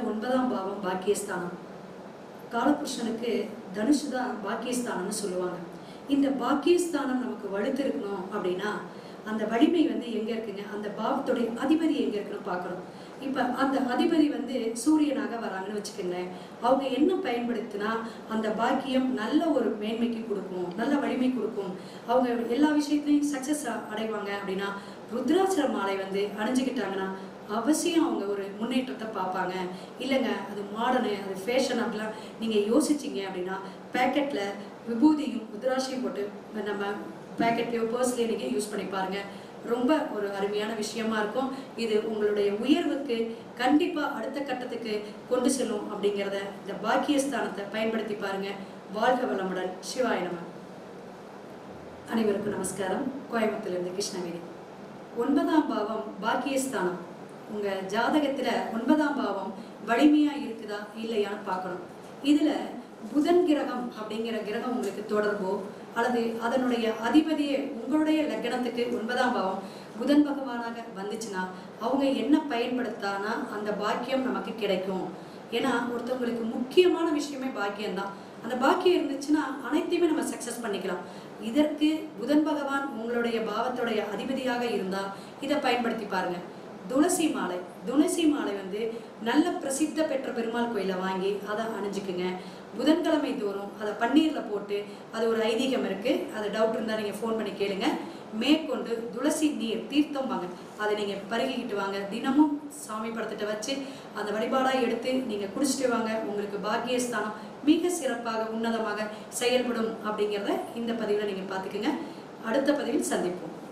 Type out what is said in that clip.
ஒன்பதாம் பாவம் பாக்கியஸ்தானம் காலபுருஷனுக்கு தனுசு தான் பாக்கியஸ்தானம்னு சொல்லுவாங்க இந்த பாக்கியஸ்தானம் நமக்கு வலுத்திருக்கணும் அப்படின்னா அந்த வலிமை வந்து எங்க இருக்குங்க அந்த பாவத்துடைய அதிபதி எங்க இருக்குன்னு பார்க்கணும் இப்ப அந்த அதிபதி வந்து சூரியனாக வராங்கன்னு வச்சுக்கோங்களேன் அவங்க என்ன பயன்படுத்தினா அந்த பாக்கியம் நல்ல ஒரு மேன்மைக்கு கொடுக்கும் நல்ல வலிமை கொடுக்கும் அவங்க எல்லா விஷயத்துலையும் சக்சஸ் அடைவாங்க அப்படின்னா ருத்ராட்சர மாலை வந்து அணிஞ்சுக்கிட்டாங்கன்னா அவசியம் அவங்க ஒரு முன்னேற்றத்தை பார்ப்பாங்க இல்லைங்க அது மாடர்னு அது ஃபேஷன் அப்படிலாம் நீங்கள் யோசிச்சிங்க அப்படின்னா பேக்கெட்டில் விபூதியும் ருத்ராட்சையும் போட்டு நம்ம பேக்கெட்லேயோ பர்ஸ்லேயோ நீங்கள் யூஸ் பண்ணி பாருங்க ரொம்ப ஒரு அருமையான விஷயமா இருக்கும் இது உங்களுடைய உயர்வுக்கு கண்டிப்பாக அடுத்த கட்டத்துக்கு கொண்டு செல்லும் அப்படிங்கிறத இந்த பாக்கியஸ்தானத்தை பயன்படுத்தி பாருங்க வாழ்க வளமுடன் சிவாய நம அனைவருக்கும் நமஸ்காரம் கோயம்புத்தூர்லேருந்து கிருஷ்ணகிரி ஒன்பதாம் பாவம் பாக்கியஸ்தானம் உங்க ஜாதகத்துல ஒன்பதாம் பாவம் வலிமையா இருக்குதா இல்லையான்னு பார்க்கணும் இதுல புதன் கிரகம் அப்படிங்கிற கிரகம் உங்களுக்கு தொடர்போ அல்லது அதனுடைய அதிபதியே உங்களுடைய லக்னத்துக்கு ஒன்பதாம் பாவம் புதன் பகவானாக வந்துச்சுன்னா அவங்க என்ன பயன்படுத்தானா அந்த பாக்கியம் நமக்கு கிடைக்கும் ஏன்னா ஒருத்தவங்களுக்கு முக்கியமான விஷயமே பாக்கியம்தான் அந்த பாக்கியம் இருந்துச்சுன்னா அனைத்தையுமே நம்ம சக்சஸ் பண்ணிக்கலாம் இதற்கு புதன் பகவான் உங்களுடைய பாவத்துடைய அதிபதியாக இருந்தா இதை பயன்படுத்தி பாருங்க துளசி மாலை துளசி மாலை வந்து நல்ல பிரசித்த பெற்ற பெருமாள் கோயில வாங்கி அதை அணிஞ்சுக்குங்க புதன்கிழமை தோறும் அதை பன்னீரில் போட்டு அது ஒரு ஐதீகம் இருக்கு அது டவுட் இருந்தால் நீங்கள் ஃபோன் பண்ணி கேளுங்க மேற்கொண்டு துளசி நீர் தீர்த்தம் வாங்க அதை நீங்கள் பருகிக்கிட்டு வாங்க தினமும் சாமி படத்திட்ட வச்சு அந்த வழிபாடாக எடுத்து நீங்கள் குடிச்சிட்டு வாங்க உங்களுக்கு பாக்கியஸ்தானம் மிக சிறப்பாக உன்னதமாக செயல்படும் அப்படிங்கிறத இந்த பதிவில் நீங்கள் பார்த்துக்குங்க அடுத்த பதிவில் சந்திப்போம்